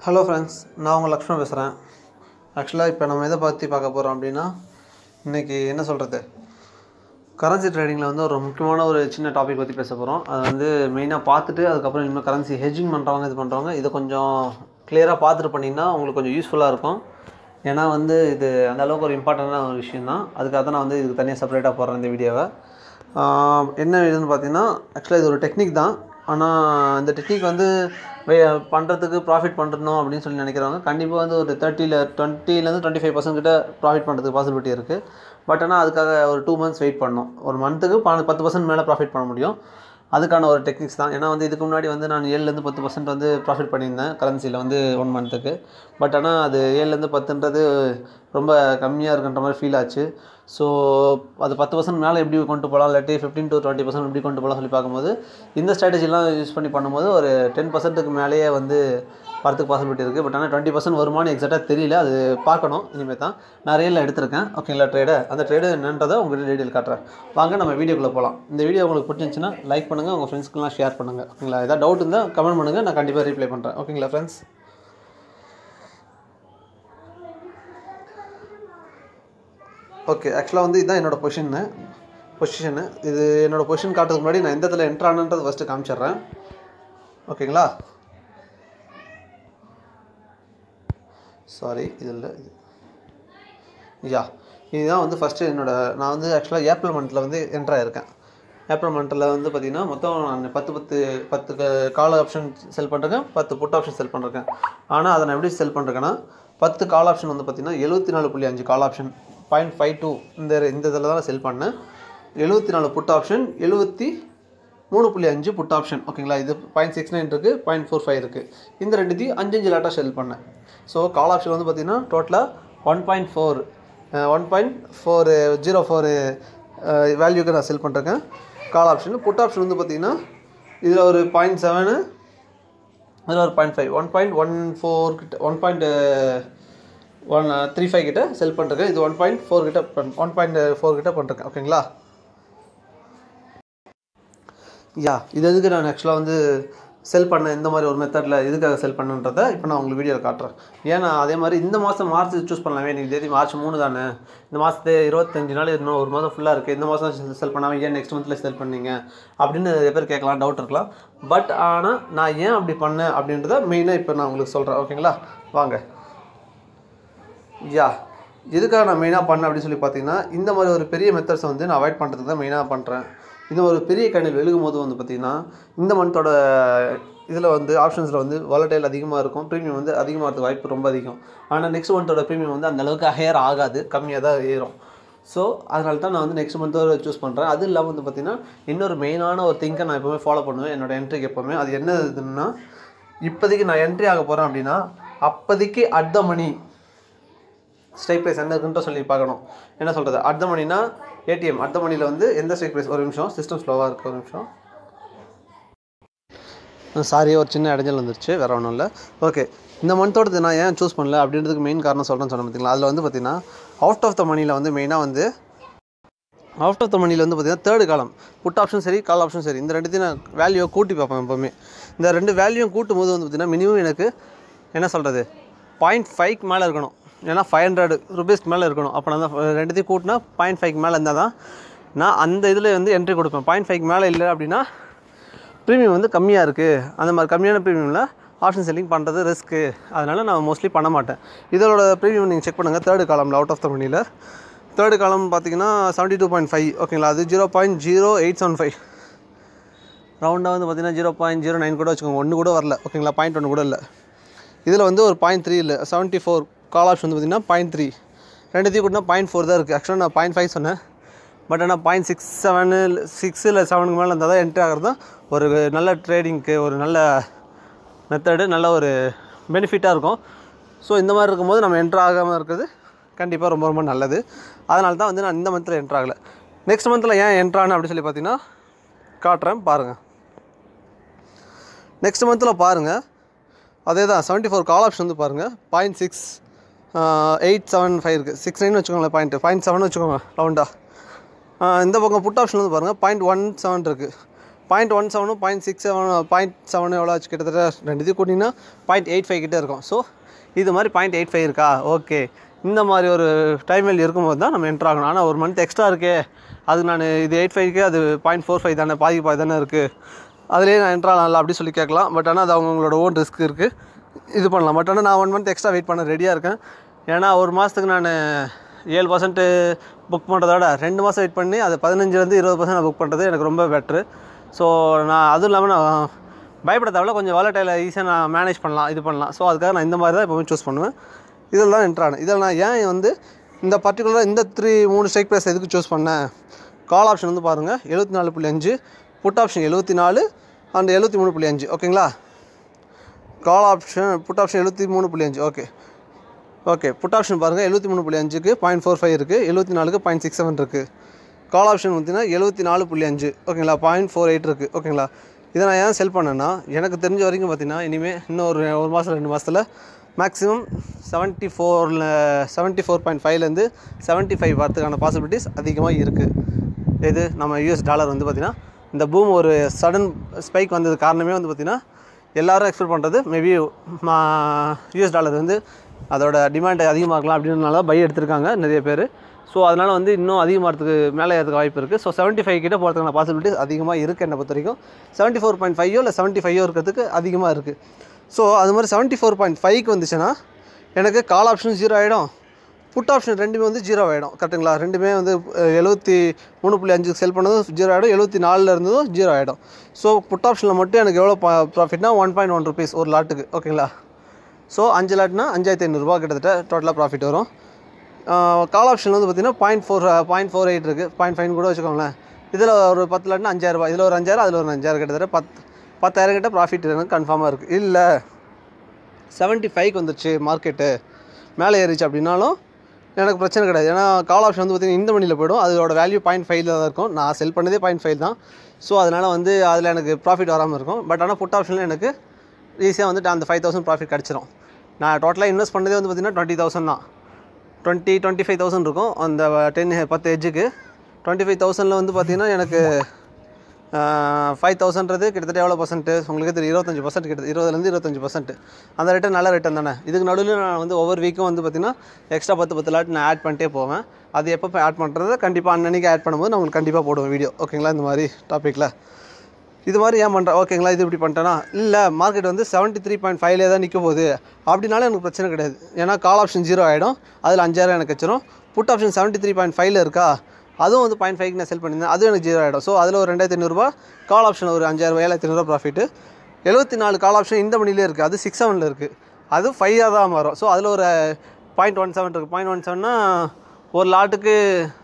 hello friends நான் உங்கள் லக்ஷ்மண் பேசுகிறேன் ஆக்சுவலாக இப்போ நம்ம எதை பற்றி பார்க்க போகிறோம் அப்படின்னா இன்றைக்கி என்ன சொல்கிறது கரன்சி ட்ரேடிங்கில் வந்து ஒரு முக்கியமான ஒரு சின்ன டாபிக் பற்றி பேச போகிறோம் அது வந்து மெயினாக பார்த்துட்டு அதுக்கப்புறம் இனிமேல் கரன்சி ஹெஜிங் பண்ணுறவங்க இது பண்ணுறவங்க இதை கொஞ்சம் கிளியராக பார்த்துட்டு பண்ணிங்கன்னா உங்களுக்கு கொஞ்சம் யூஸ்ஃபுல்லாக இருக்கும் ஏன்னா வந்து இது அந்த அளவுக்கு ஒரு இம்பார்ட்டண்டான ஒரு விஷயம் தான் அதுக்காக தான் நான் வந்து இதுக்கு தனியாக செப்பரேட்டாக போடுறேன் இந்த வீடியோவை ஆஹ் என்ன இதுன்னு பார்த்தீங்கன்னா ஆக்சுவலாக இது ஒரு டெக்னிக் தான் ஆனால் இந்த டெக்னிக் வந்து பண்ணுறதுக்கு ப்ராஃபிட் பண்ணணும் அப்படின்னு சொல்லி நினைக்கிறவங்க கண்டிப்பாக வந்து ஒரு தேர்ட்டியில் டுவெண்ட்டிலேருந்து டுவெண்ட்டி ஃபைவ் பர்சன்ட் கிட்ட ப்ராஃபிட் பண்ணுறதுக்கு பாசிபிலிட்டி இருக்குது பட் ஆனால் அதுக்காக ஒரு டூ மந்த்ஸ் வெயிட் பண்ணணும் ஒரு மந்த்துக்கு பத்து பர்சன்ட் மேலே ப்ராஃபிட் பண்ண முடியும் அதுக்கான ஒரு டெக்னிக்ஸ் தான் ஏன்னா வந்து இதுக்கு முன்னாடி வந்து நான் ஏழுலேருந்து பத்து பர்சன்ட் வந்து ப்ராஃபிட் பண்ணியிருந்தேன் கரன்சியில் வந்து ஒன் மந்த்துக்கு பட் ஆனால் அது ஏழுலேருந்து பத்துன்றது ரொம்ப கம்மியாக இருக்குன்ற மாதிரி ஃபீல் ஆச்சு ஸோ அது பத்து பர்சன்ட் மேலே எப்படி கொண்டு போகலாம் இல்லாட்டி ஃபிஃப்டீன் டு டுவெண்ட்டி பர்சன்ட் எப்படி கொண்டு போகலாம் சொல்லி பார்க்கும்போது இந்த ஸ்ட்ராட்டஜிலாம் யூஸ் பண்ணி பண்ணும்போது ஒரு டென் பர்சன்ட்டுக்கு மேலேயே வந்து வரதுக்கு பாசிபிலிட்டி இருக்குது பட் ஆனால் டுவெண்ட்டி பர்சன்ட் வருமானு எக்ஸாக்டாக தெரியல அது பார்க்கணும் இனிமேல் தான் நான் ரியலில் எடுத்திருக்கேன் ஓகேங்களா ட்ரேடை அந்த ட்ரேடு என்னன்றதை உங்களுக்கு டீட்டெயில் காட்டுறேன் வாங்க நம்ம வீடியோக்குள்ளே போகலாம் இந்த வீடியோ உங்களுக்கு பிடிச்சிருந்துச்சுன்னா லைக் பண்ணுங்கள் உங்கள் ஃப்ரெண்ட்ஸ்க்குலாம் ஷேர் பண்ணுங்கள் ஓகேங்களா ஏதாவது டவுட் இருந்தால் கமெண்ட் பண்ணுங்கள் நான் கண்டிப்பாக ரீப்ளை பண்ணுறேன் ஓகேங்களா ஃப்ரெண்ட்ஸ் ஓகே ஆக்சுவலாக வந்து இதுதான் என்னோடய பொசிஷனு பொசிஷனு இது என்னோடய பொசிஷன் காட்டுறதுக்கு முன்னாடி நான் எந்த இடத்துல என்ட்ரு ஆனன்றது ஃபஸ்ட்டு காமிச்சிடுறேன் ஓகேங்களா சாரி இது இல்லை இது யா இதுதான் வந்து ஃபஸ்ட்டு என்னோடய நான் வந்து ஆக்சுவலாக ஏப்ரல் மந்தில் வந்து என்ட்ரு ஆயிருக்கேன் ஏப்ரல் மந்தில் வந்து பார்த்திங்கன்னா மொத்தம் நான் பத்து பத்து பத்து க- கால் ஆப்ஷன் செல் பண்ணிருக்கேன் பத்து புட் ஆப்ஷன் செல் பண்ணிருக்கேன் ஆனால் அதை நான் எப்படி செல் பண்ணிருக்கேன்னா பத்து கால் ஆப்ஷன் வந்து பார்த்திங்கன்னா எழுபத்தி நாலு புள்ளி அஞ்சு call option point five two இந்த இந்த இதில் தான் செல் பண்ணேன் எழுபத்தி நாலு புட் ஆப்ஷன் எழுபத்தி மூணு புள்ளி அஞ்சு புட் ஆப்ஷன் ஓகேங்களா இது பாயிண்ட் சிக்ஸ் நைன் இருக்குது பாயிண்ட் ஃபோர் ஃபைவ் இருக்குது இந்த ரெண்டுத்தையும் அஞ்சு அஞ்சு லாட்டாக செல் பண்ணேன் ஸோ கால் ஆப்ஷன் வந்து பார்த்திங்கன்னா டோட்டலாக one point four one point four zero four வேல்யூக்கு நான் செல் பண்ணிருக்கேன் கால் ஆப்ஷன் புட் ஆப்ஷன் வந்து பார்த்திங்கன்னா இதில் ஒரு பாயிண்ட் செவனு இதில் ஒரு point five one point one four கிட்ட one point one three five கிட்ட செல் பண்ணிருக்கேன் இது ஒன் பாயிண்ட் ஃபோர் கிட்ட ஒன் பாயிண்ட் ஃபோர் கிட்ட பண்ணிருக்கேன் ஓகேங்களா யா இது எதுக்கு நான் ஆக்சுவலாக வந்து செல் பண்ண இந்த மாதிரி ஒரு மெத்தடில் எதுக்காக செல் பண்ணுன்றதை இப்போ நான் உங்களுக்கு வீடியோவில் காட்டுறேன் ஏன்னா அதே மாதிரி இந்த மாதம் மார்ச் சூஸ் பண்ணலாமே இன்றைக்கி தேதி மார்ச் மூணு தானே இந்த மாதத்து இருபத்தஞ்சு நாள் இன்னும் ஒரு மாதம் ஃபுல்லாக இருக்குது இந்த மாதம் செல் பண்ணாமல் ஏன் நெக்ஸ்ட் மந்தில் செல் பண்ணீங்க அப்படின்னு நிறைய பேர் கேட்கலாம் டவுட் இருக்கலாம் பட் ஆனால் நான் ஏன் அப்படி பண்ணேன் அப்படின்றத மெயினாக இப்போ நான் உங்களுக்கு சொல்கிறேன் ஓகேங்களா வாங்க யா எதுக்காக நான் மெயினாக பண்ணேன் அப்படின்னு சொல்லி பார்த்தீங்கன்னா இந்த மாதிரி ஒரு பெரிய மெத்தட்ஸை வந்து நான் அவாய்ட் பண்ணுறதுக்கு தான் மெயினாக பண்ணுறேன் இந்த ஒரு பெரிய கண்ணில் வெளுகும் போது வந்து பார்த்திங்கன்னா இந்த மந்தோட இதில் வந்து ஆப்ஷன்ஸில் வந்து வாலட்டைல் அதிகமாக இருக்கும் ப்ரீமியம் வந்து அதிகமாகிறதுக்கு வாய்ப்பு ரொம்ப அதிகம் ஆனால் நெக்ஸ்ட் மந்தோட ப்ரீமியம் வந்து அந்த அளவுக்கு ஹையர் ஆகாது கம்மியாக தான் ஏறும் ஸோ அதனால தான் நான் வந்து நெக்ஸ்ட் மந்த்தோட சூஸ் பண்ணுறேன் அது இல்லாமல் வந்து பார்த்திங்கன்னா இன்னொரு மெயினான ஒரு திங்கை நான் எப்போவுமே ஃபாலோ பண்ணுவேன் என்னோட என்ட்ரிக்கு எப்போவுமே அது என்ன இதுன்னா இப்போதைக்கு நான் என்ட்ரி ஆக போகிறேன் அப்படின்னா அப்போதைக்கு at the money strike price என்ன இருக்குன்ட்டு சொல்லி பார்க்கணும் என்ன சொல்கிறது அடுத்த மணினா ஏடிஎம் அடுத்த மணியில் வந்து எந்த ஸ்ட்ரைக் ப்ரைஸ் ஒரு நிமிஷம் சிஸ்டம் ஸ்லோவாக இருக்குது ஒரு நிமிஷம் சாரி ஒரு சின்ன இடைஞ்சல் வந்துருச்சு வேறு ஒன்றும் இல்லை ஓகே இந்த மந்தோடது நான் ஏன் சூஸ் பண்ணல அப்படின்றதுக்கு மெயின் காரணம் சொல்கிறேன்னு சொன்னேன் பார்த்தீங்களா அதில் வந்து பார்த்தீங்கன்னா அவுட் ஆஃப் த மணியில் வந்து மெயினாக வந்து அவுட் ஆஃப் த மணியில் வந்து பார்த்தீங்கன்னா தேர்டு காலம் புட் ஆப்ஷன் சரி கால் ஆப்ஷன் சரி இந்த ரெண்டுத்தையும் நான் வேல்யூவை கூட்டி பார்ப்பேன் எப்போவுமே இந்த ரெண்டு வேல்யூவும் கூட்டும் போது வந்து பார்த்தீங்கன்னா மினிமம் எனக்கு என்ன சொல்கிறது பாயிண்ட் ஃபைவ்க்கு மேலே இருக்கணும் ஏன்னா ஃபைவ் ஹண்ட்ரட் ருபீஸ்க்கு மேலே இருக்கணும் அப்போ நான் தான் ரெண்டுத்தையும் கூட்டினா பாயிண்ட் ஃபைவ்க்கு மேலே இருந்தால் தான் நான் அந்த இதில் வந்து என்ட்ரி கொடுப்பேன் பாயிண்ட் ஃபைவ்க்கு மேலே இல்லை அப்படின்னா ப்ரீமியம் வந்து கம்மியாக இருக்குது அந்த மாதிரி கம்மியான ப்ரீமியமில் ஆப்ஷன் செல்லிங் பண்ணுறது ரிஸ்க்கு அதனால் நான் மோஸ்ட்லி பண்ண மாட்டேன் இதோட ப்ரீமியம் நீங்கள் செக் பண்ணுங்கள் தேர்டு காலமில் அவுட் ஆஃப் த மணியில் தேர்டு காலம் பார்த்தீங்கன்னா செவன்ட்டி டூ பாயிண்ட் ஃபைவ் ஓகேங்களா அது zero point zero eight seven five ரவுண்டாக வந்து பார்த்தீங்கன்னா ஜீரோ பாயிண்ட் ஜீரோ நைன் கூட வச்சுக்கோங்க ஒன்று கூட வரல ஓகேங்களா பாயிண்ட் ஒன்று கூட இல்லை இதில் வந்து ஒரு பாயிண்ட் த்ரீ இல்லை செவன்ட்டி ஃபோர் கால் ஆப்ஷன் வந்து பார்த்தீங்கன்னா பாயிண்ட் த்ரீ ரெண்டுத்தையும் கூட பாயிண்ட் ஃபோர் தான் இருக்குது ஆக்சுவலாக நான் பாயிண்ட் ஃபைவ் சொன்னேன் பட் ஆனால் பாயிண்ட் சிக்ஸ் செவனு சிக்ஸ் இல்லை செவனுக்கு மேலே இருந்தால் தான் என்ட்ரி ஆகிறது தான் ஒரு நல்ல ட்ரேடிங்க்கு ஒரு நல்ல மெத்தடு நல்ல ஒரு பெனிஃபிட்டாக இருக்கும் ஸோ இந்த மாதிரி இருக்கும்போது நம்ம என்ட்ரு ஆகாமல் இருக்கிறது கண்டிப்பாக ரொம்ப ரொம்ப நல்லது அதனால தான் வந்து நான் இந்த மந்தில் என்ட்ரு ஆகலை நெக்ஸ்ட் மந்தில் ஏன் என்ட்ரு ஆனேன் அப்படின்னு சொல்லி பார்த்தீங்கன்னா காட்டுறேன் பாருங்கள் நெக்ஸ்ட் மந்தில் பாருங்கள் அதே தான் செவன்ட்டி ஃபோர் கால் ஆப்ஷன் வந்து பாருங்கள் point six eight seven five இருக்குது சிக்ஸ் நைன் வச்சுக்கோங்களேன் பாயிண்ட் பாயிண்ட் செவன் வச்சுக்கோங்க ரவுண்டா இந்த பக்கம் புட் ஆப்ஷன் வந்து பாருங்கள் பாயிண்ட் ஒன் செவன் இருக்குது பாயிண்ட் ஒன் செவனும் point six seven point seven எவ்வளோ ஆச்சு கிட்டத்தட்ட ரெண்டு இது கூட்டிங்கன்னா பாயிண்ட் எயிட் ஃபைவ் கிட்டே இருக்கும் ஸோ இது மாதிரி பாயிண்ட் எயிட் ஃபைவ் இருக்கா ஓகே இந்த மாதிரி ஒரு டைம் வேல்யூ இருக்கும்போது தான் நம்ம என்ட்ரு ஆகணும் ஆனால் ஒரு மந்த் எக்ஸ்ட்ரா இருக்கே அது நான் இது எயிட் ஃபைவ்க்கு அது பாயிண்ட் ஃபோர் ஃபைவ் தானே பாதி பாதி தானே இருக்குது அதுலேயே நான் என்ட்ரு ஆகலாம் அப்படி சொல்லி கேட்கலாம் பட் ஆனால் அது அவங்களோட ஓன் ரிஸ்க் இருக்குது இது பண்ணலாம் பட் ஆனால் நான் ஒன் மந்த் எக்ஸ்ட்ரா வெயிட் பண்ண ரெடியாக இருக்கேன் ஏன்னா ஒரு மாதத்துக்கு நான் ஏழு பர்சன்ட்டு புக் பண்ணுறத விட ரெண்டு மாதம் வெயிட் பண்ணி அது பதினஞ்சுலேருந்து இருபது பர்சன்ட் நான் புக் பண்ணுறது எனக்கு ரொம்ப பெட்ரு ஸோ நான் அதுவும் இல்லாமல் நான் பயப்பட தேவையில்ல கொஞ்சம் வாலட்டைல ஈஸியாக நான் மேனேஜ் பண்ணலாம் இது பண்ணலாம் ஸோ அதுக்காக நான் இந்த மாதிரி தான் எப்போவுமே சூஸ் பண்ணுவேன் இதில் தான் என்ட்ரானு இதில் நான் ஏன் வந்து இந்த பர்டிகுலராக இந்த த்ரீ மூணு ஸ்ட்ரைக் ப்ரைஸ் எதுக்கு சூஸ் பண்ணேன் கால் ஆப்ஷன் வந்து பாருங்கள் எழுபத்தி நாலு புள்ளி அஞ்சு புட் ஆப்ஷன் எழுபத்தி நாலு அண்ட் எழுபத்தி மூணு புள்ளி அஞ்சு ஓகேங்களா கால் ஆப்ஷன் புட் ஆப்ஷன் எழுபத்தி மூணு புள்ளி அஞ்சு ஓகே ஓகே புட் ஆப்ஷன் பாருங்கள் எழுபத்தி மூணு புள்ளி அஞ்சுக்கு பாயிண்ட் ஃபோர் ஃபைவ் இருக்குது எழுபத்தி நாலுக்கு பாயிண்ட் சிக்ஸ் செவன் இருக்குது கால் ஆப்ஷன் பார்த்தீங்கன்னா எழுபத்தி நாலு புள்ளி அஞ்சு ஓகேங்களா பாயிண்ட் ஃபோர் எயிட் இருக்குது ஓகேங்களா இதை நான் ஏன் செல் பண்ணேன்னா எனக்கு தெரிஞ்ச வரைக்கும் பார்த்தீங்கன்னா இனிமேல் இன்னும் ஒரு ஒரு மாதம் ரெண்டு மாதத்தில் மேக்ஸிமம் செவன்ட்டி ஃபோரில் செவன்ட்டி ஃபோர் பாயிண்ட் ஃபைவ்லேருந்து செவன்ட்டி ஃபைவ் வரதுக்கான பாசிபிலிட்டிஸ் அதிகமாக இருக்குது இது நம்ம யூஎஸ் டாலர் வந்து பார்த்திங்கன்னா இந்த பூம் ஒரு சடன் ஸ்பைக் வந்தது காரணமே வந்து பார்த்திங்கன்னா எல்லாரும் எக்ஸ்பெக்ட் பண்ணுறது மேபி யூஎஸ் டாலர் வந்து அதோட டிமாண்ட் அதிகமாக இருக்கலாம் அப்படின்றனால பை எடுத்திருக்காங்க நிறைய பேர் ஸோ அதனால் வந்து இன்னும் அதிகமாகிறதுக்கு மேலே ஏறதுக்கு வாய்ப்பு இருக்குது ஸோ செவன்ட்டி ஃபைவ் கிட்ட போகிறதுக்கான பாசிபிலிட்டிஸ் அதிகமாக இருக்குது என்னை பொறுத்த வரைக்கும் செவன்ட்டி ஃபோர் பாயிண்ட் ஃபைவோ இல்லை செவன்ட்டி ஃபைவோ இருக்கிறதுக்கு அதிகமாக இருக்குது ஸோ அது மாதிரி செவன்ட்டி ஃபோர் பாயிண்ட் ஃபைவ்க்கு வந்துச்சுன்னா எனக்கு கால் ஆப்ஷன் ஜீரோ ஆகிடும் புட் ஆப்ஷன் ரெண்டுமே வந்து ஜீரோ ஆகிடும் கரெக்டுங்களா ரெண்டுமே வந்து எழுபத்தி மூணு புள்ளி அஞ்சுக்கு செல் பண்ணதும் ஜீரோ ஆகிடும் எழுபத்தி நாலில் இருந்ததும் ஜீரோ ஆகிடும் ஸோ புட் ஆப்ஷனில் மட்டும் எனக்கு எவ்வளோ ப்ராஃபிட்னா ஒன் பாயிண்ட் ஒன் ருபீஸ் ஒரு லாட்டுக்கு ஓகேங்களா ஸோ அஞ்சு லாட்னா அஞ்சாயிரத்தி ஐநூறுரூவா கிட்டத்தட்ட டோட்டலாக ப்ராஃபிட் வரும் கால் ஆப்ஷன் வந்து பார்த்திங்கன்னா point four point four eight இருக்குது பாயிண்ட் ஃபைவ் கூட வச்சுக்கோங்களேன் இதில் ஒரு பத்து லாட்னா அஞ்சாயிரரூபா இதில் ஒரு அஞ்சாயிரம் அதில் ஒரு அஞ்சாயிரம் கிட்டத்தட்ட பத்து பத்தாயிரம் கிட்ட ப்ராஃபிட் எனக்கு கன்ஃபார்மாக இருக்குது இல்லை செவன்ட்டி ஃபைவ்க்கு வந்துருச்சு மார்க்கெட்டு மேலே ஏறிச்சு அப்படின்னாலும் எனக்கு பிரச்சனை கிடையாது ஏன்னா கால் ஆப்ஷன் வந்து பார்த்திங்கன்னா இந்த மணியில் போய்டும் அதோட வேல்யூ பாயிண்ட் ஃபைவ்ல தான் இருக்கும் நான் செல் பண்ணதே பாயிண்ட் ஃபைவ் தான் ஸோ அதனால் வந்து அதில் எனக்கு ப்ராஃபிட் வராமல் இருக்கும் பட் ஆனால் புட் ஆப்ஷனில் எனக்கு ஈஸியாக வந்துட்டு அந்த ஃபைவ் தௌசண்ட் ப்ராஃபிட் கிடச்சிரும் நான் டோட்டலாக இன்வெஸ்ட் பண்ணதே வந்து பார்த்திங்கன்னா டுவெண்ட்டி தௌசண்ட் தான் டுவெண்ட்டி டுவெண்ட்டி ஃபைவ் தௌசண்ட் இருக்கும் அந்த டென் பத்து எஜ்ஜுக்கு டுவெண்ட்டி ஃபைவ் தௌசண்டில் வந்து பார்த்திங்கன்னா எனக்கு ஃபைவ் தௌசண்ட்றது கிட்டத்தட்ட எவ்வளோ பர்சன்ட் உங்களுக்கு தெரியும் இருபத்தஞ்சி பர்சன்ட் கிட்ட இருபதுலேருந்து இருபத்தஞ்சி பர்சன்ட் அந்த ரிட்டர்ன் நல்ல ரிட்டர்ன் தானே இதுக்கு நடுவில் நான் வந்து ஒவ்வொரு வீக்கும் வந்து பார்த்திங்கன்னா எக்ஸ்ட்ரா பத்து பத்து லாட் நான் ஆட் பண்ணிட்டே போவேன் அது எப்போ ஆட் பண்ணுறது கண்டிப்பாக அன்னன்னைக்கு ஆட் பண்ணும்போது நான் உங்களுக்கு கண்டிப்பாக போடுவேன் வீடியோ ஓகேங்களா இந்த மாதிரி டாப்பிக்கில் இது மாதிரி ஏன் பண்ணுறேன் ஓகேங்களா இது இப்படி பண்ணிட்டேன்னா இல்லை மார்க்கெட் வந்து செவன்ட்டி த்ரீ பாயிண்ட் ஃபைவ்லே தான் நிற்க போகுது அப்படினாலும் எனக்கு பிரச்சனை கிடையாது ஏன்னா கால் ஆப்ஷன் ஜீரோ ஆகிடும் அதில் அஞ்சாயிரம் எனக்கு வச்சிரும் put option seventy three point ஃபைவ்ல இருக்கா அதுவும் வந்து பாயிண்ட் ஃபைவ்க்கு நான் செல் பண்ணியிருந்தேன் அதுவும் எனக்கு ஜீரோ ஆகிடும் ஸோ அதில் ஒரு ரெண்டாயிரத்தி ஐநூறுரூபா கால் ஆப்ஷன் ஒரு அஞ்சாயிரம் ஏழாயிரத்தி ஐநூறுரூவா ப்ராஃபிட்டு எழுபத்தி நாலு கால் ஆப்ஷன் இந்த மணிலே இருக்குது அது சிக்ஸ் செவனில் இருக்குது அது ஃபைவாக தான் வரும் ஸோ அதில் ஒரு பாயிண்ட் ஒன் செவன் இருக்குது பாயிண்ட் ஒன் செவன்னா ஒரு லாட்டுக்கு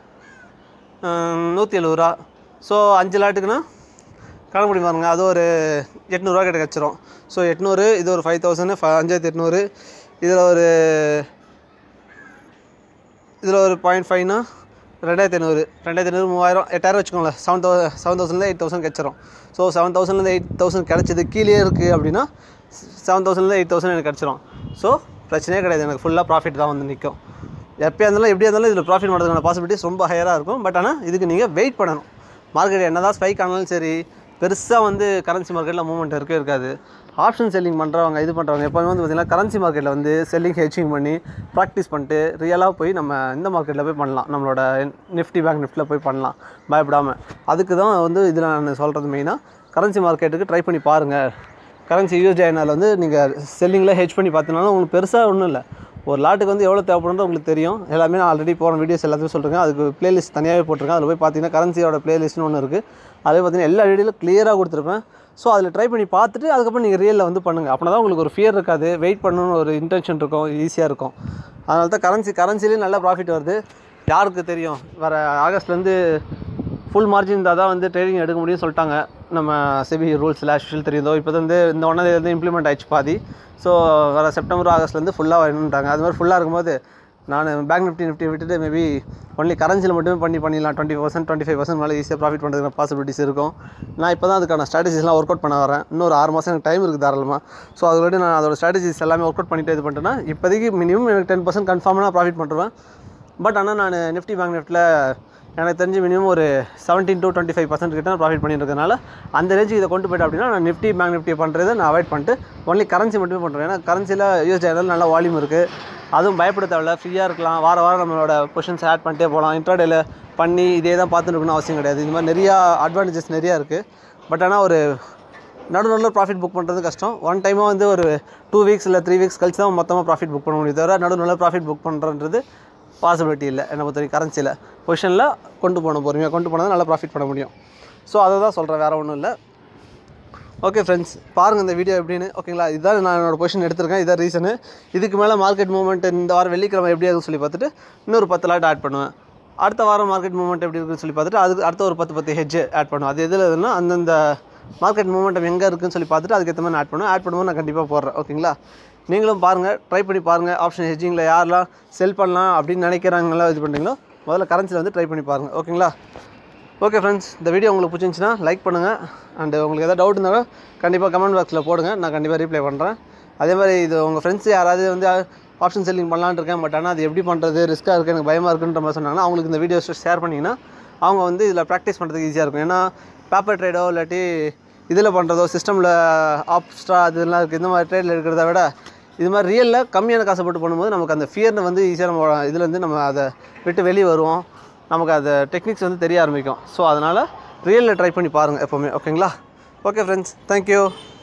நூற்றி எழுபது ரூபா ஸோ அஞ்சு லாட்டுக்குன்னா கணக்கு பண்ணி பாருங்க அது ஒரு எட்நூறுரூவா கிட்ட கிடச்சிரும் ஸோ எட்நூறு இது ஒரு ஃபைவ் தௌசண்ட் ஃப அஞ்சாயிரத்தி எட்நூறு இதில் ஒரு இதில் ஒரு பாயிண்ட் ஃபைவ்னா ரெண்டாயிரத்தி ஐநூறு ரெண்டாயிரத்தி ஐநூறு மூவாயிரம் எட்டாயிரம் வச்சுக்கோங்களேன் செவன் தௌ செவன் தௌசண்ட்லேருந்து எயிட் தௌசண்ட் கிடச்சிரும் ஸோ செவன் தௌசண்ட்லேருந்து எயிட் தௌசண்ட் கிடச்சது கீழே இருக்குது அப்படின்னா செவன் தௌசண்ட்லேருந்து எயிட் தௌசண்ட் எனக்கு கிடச்சிரும் ஸோ பிரச்சனையே கிடையாது எனக்கு ஃபுல்லாக ப்ராஃபிட் தான் வந்து நிற்கும் எப்போயா இருந்தாலும் எப்படியா இருந்தாலும் இதில் ப்ராஃபிட் பண்ணுறதுக்கான பாசிபிலிட்டிஸ் ரொம்ப ஹையராக இருக்கும் பட் ஆனால் இதுக்கு நீங்கள் வெயிட் பண்ணணும் மார்க்கெட் என்ன தான் ஸ்பைக் ஆனாலும் சரி பெருசாக வந்து கரன்சி மார்க்கெட்டில் மூவ்மெண்ட் இருக்கவே இருக்காது ஆப்ஷன் செல்லிங் பண்ணுறவங்க இது பண்ணுறவங்க எப்போவுமே வந்து பார்த்திங்கன்னா கரன்சி மார்க்கெட்டில் வந்து செல்லிங் ஹெச்சிங் பண்ணி ப்ராக்டிஸ் பண்ணிட்டு ரியலாக போய் நம்ம இந்த மார்க்கெட்டில் போய் பண்ணலாம் நம்மளோட நிஃப்டி பேங்க் நிஃப்டியில் போய் பண்ணலாம் பயப்படாமல் அதுக்கு தான் வந்து இதில் நான் சொல்கிறது மெயினாக கரன்சி மார்க்கெட்டுக்கு ட்ரை பண்ணி பாருங்கள் கரன்சி யூஎஸ்டி ஐநாள் வந்து நீங்கள் செல்லிங்கில் ஹெச் பண்ணி பார்த்தீங்கன்னா உங்களுக்கு பெருசாக ஒன்றும் இல்லை ஒரு லாட்டுக்கு வந்து எவ்வளோ தேவைப்படுறது உங்களுக்கு தெரியும் எல்லாமே நான் ஆல்ரெடி போன வீடியோஸ் எல்லாத்தையும் சொல்லிருக்கேன் அதுக்கு பிளேலிஸ்ட் தனியாகவே போட்டிருக்கேன் அதில் போய் பார்த்தீங்கன்னா கரன்சியோட பிளேலிஸ்ட்னு ஒன்று இருக்குது அதே பார்த்தீங்கன்னா எல்லா வீடியோவில் கிளியராக கொடுத்துருப்பேன் ஸோ அதில் ட்ரை பண்ணி பார்த்துட்டு அதுக்கப்புறம் நீங்கள் ரியலில் வந்து பண்ணுங்கள் அப்படின்னா தான் உங்களுக்கு ஒரு ஃபியர் இருக்காது வெயிட் பண்ணணும்னு ஒரு இன்டென்ஷன் இருக்கும் ஈஸியாக இருக்கும் அதனால தான் கரன்சி கரன்சிலேயும் நல்ல ப்ராஃபிட் வருது யாருக்கு தெரியும் வர ஆகஸ்ட்லேருந்து ஃபுல் மார்ஜின் இருந்தால் தான் வந்து ட்ரேடிங் எடுக்க முடியும்னு சொல்லிட்டாங்க நம்ம செபி ரூல்ஸில் ஆக்சுவல் தெரியுதோ இப்போ வந்து இந்த ஒன்றாந்தேதி இம்ப்ளிமெண்ட் ஆயிடுச்சு பாதி ஸோ வர செப்டம்பர் ஆகஸ்ட்லேருந்து ஃபுல்லாக வரணுன்ட்டாங்க அது மாதிரி ஃபுல்லாக இருக்கும்போது நான் பேங்க் நிஃப்டி நிஃப்டி விட்டுட்டு மேபி ஒன்லி கரன்சியில் மட்டுமே பண்ணி பண்ணிடலாம் twenty percent twenty five percent மேலே ஈஸியாக ப்ராஃபிட் பண்ணுறதுக்கு பாசிபிலிட்டிஸ் இருக்கும் நான் இப்போ தான் அதுக்கான ஸ்ட்ராட்டஜிஸ்லாம் ஒர்க் அவுட் பண்ண வரேன் இன்னொரு ஆறு மாதம் எனக்கு டைம் இருக்குது தாராளமாக ஸோ அதோட நான் அதோட ஸ்ட்ராட்டஜிஸ் எல்லாமே ஒர்க் அவுட் பண்ணிட்டு இது பண்ணிட்டேன்னா இப்போதைக்கு மினிமம் எனக்கு டென் பர்சன்ட் கன்ஃபார்மாக நான் ப்ராஃபிட் பண்ணுறேன் பட் ஆனால் நான் நிஃப்டி பேங்க் நிஃப்டியில் எனக்கு தெரிஞ்சு மினிமம் ஒரு seventeen to twenty five percent கிட்ட ப்ராஃபிட் பண்ணிட்டு இருக்கனால அந்த ரேஞ்சுக்கு இதை கொண்டு போய்ட்டு அப்படின்னா நான் நிஃப்டி பேங்க் நிஃப்டி பண்ணுறதை நான் அவாய்ட் பண்ணிட்டு ஒன்லி கரன்சி மட்டுமே பண்ணுறேன் ஏன்னா கரன்சியில் யூஎஸ் டாலர் நல்ல வால்யூம் இருக்குது அதுவும் பயப்பட தேவையில்ல ஃப்ரீயாக இருக்கலாம் வார வாரம் நம்மளோட பொசிஷன்ஸ் ஆட் பண்ணிட்டே போகலாம் இன்ட்ராடேல பண்ணி இதே தான் பார்த்துட்டு இருக்கணும்னு அவசியம் கிடையாது இந்த மாதிரி நிறையா அட்வான்டேஜஸ் நிறையா இருக்குது பட் ஆனால் ஒரு நடு நடுவில் ப்ராஃபிட் புக் பண்ணுறது கஷ்டம் ஒன் டைமாக வந்து ஒரு டூ வீக்ஸ் இல்லை த்ரீ வீக்ஸ் கழிச்சு தான் மொத்தமாக ப்ராஃபிட் புக் பண்ண முடியும் தவிர நடு நடுவில் ப்ராஃபிட் புக் பண்ணுறது பாசிபிலிட்டி இல்லை என்னை பொறுத்த வரைக்கும் கரன்சியில் பொசிஷனில் கொண்டு போகணும் பொறுமையாக கொண்டு போனால் நல்லா ப்ராஃபிட் பண்ண முடியும் ஸோ அதை தான் சொல்கிறேன் வேறு ஒன்றும் இல்லை ஓகே ஃப்ரெண்ட்ஸ் பாருங்கள் இந்த வீடியோ எப்படின்னு ஓகேங்களா இதுதான் நான் என்னோட பொசிஷன் எடுத்திருக்கேன் இதான் ரீசனு இதுக்கு மேலே மார்க்கெட் மூவ்மெண்ட் இந்த வாரம் வெள்ளிக்கிழமை எப்படி இருக்குன்னு சொல்லி பார்த்துட்டு இன்னொரு பத்து லாட் ஆட் பண்ணுவேன் அடுத்த வாரம் மார்க்கெட் மூவ்மெண்ட் எப்படி இருக்குன்னு சொல்லி பார்த்துட்டு அதுக்கு அடுத்த ஒரு பத்து பத்து ஹெட்ஜ் ஆட் பண்ணுவேன் அது எதில் எதுனா அந்தந்த மார்க்கெட் மூவ்மெண்டம் எங்கே இருக்குன்னு சொல்லி பார்த்துட்டு அதுக்கேற்ற மாதிரி ஆட் பண்ணுவேன் ஆட் பண்ணும்போது நான் கண்டிப்பாக போடுறேன் ஓகேங்களா நீங்களும் பாருங்கள் ட்ரை பண்ணி பாருங்கள் ஆப்ஷன் ஹெட்ஜிங்கில் யாரெல்லாம் செல் பண்ணலாம் அப்படின்னு நினைக்கிறாங்களோ இது பண்ணுறீங்களோ முதல்ல கரன்சியில் வந்து ட்ரை பண்ணி பாருங்கள் ஓகேங்களா ஓகே ஃப்ரெண்ட்ஸ் இந்த வீடியோ உங்களுக்கு பிடிச்சிருந்துச்சின்னா லைக் பண்ணுங்கள் அண்ட் உங்களுக்கு எதாவது டவுட் இருந்தாலும் கண்டிப்பாக கமெண்ட் பாக்ஸில் போடுங்க நான் கண்டிப்பாக ரீப்ளை பண்ணுறேன் அதே மாதிரி இது உங்கள் ஃப்ரெண்ட்ஸ் யாராவது வந்து ஆப்ஷன் செல்லிங் பண்ணலான்னு இருக்கேன் பட் ஆனால் அது எப்படி பண்ணுறது ரிஸ்க்காக இருக்குது எனக்கு பயமாக இருக்குன்ற மாதிரி சொன்னாங்கன்னா அவங்களுக்கு இந்த வீடியோஸ் ஷேர் பண்ணிங்கன்னா அவங்க வந்து இதில் ப்ராக்டிஸ் பண்ணுறதுக்கு ஈஸியாக இருக்கும் ஏன்னா பேப்பர் ட்ரேடோ இல்லாட்டி இதில் பண்ணுறதோ சிஸ்டமில் ஆப்ஸ்ட்ரா அதெல்லாம் இருக்குது இந்த மாதிரி ட்ரேடில் இருக்கிறத விட இது மாதிரி ரியலில் கம்மியான காசை போட்டு பண்ணும்போது நமக்கு அந்த ஃபியர்னு வந்து ஈஸியாக நம்ம இதுலேருந்து நம்ம அதை விட்டு வெளியே வருவோம் நமக்கு அந்த டெக்னிக்ஸ் வந்து தெரிய ஆரம்பிக்கும் ஸோ அதனால் ரியலில் ட்ரை பண்ணி பாருங்கள் எப்போவுமே ஓகேங்களா ஓகே ஃப்ரெண்ட்ஸ் தேங்க்யூ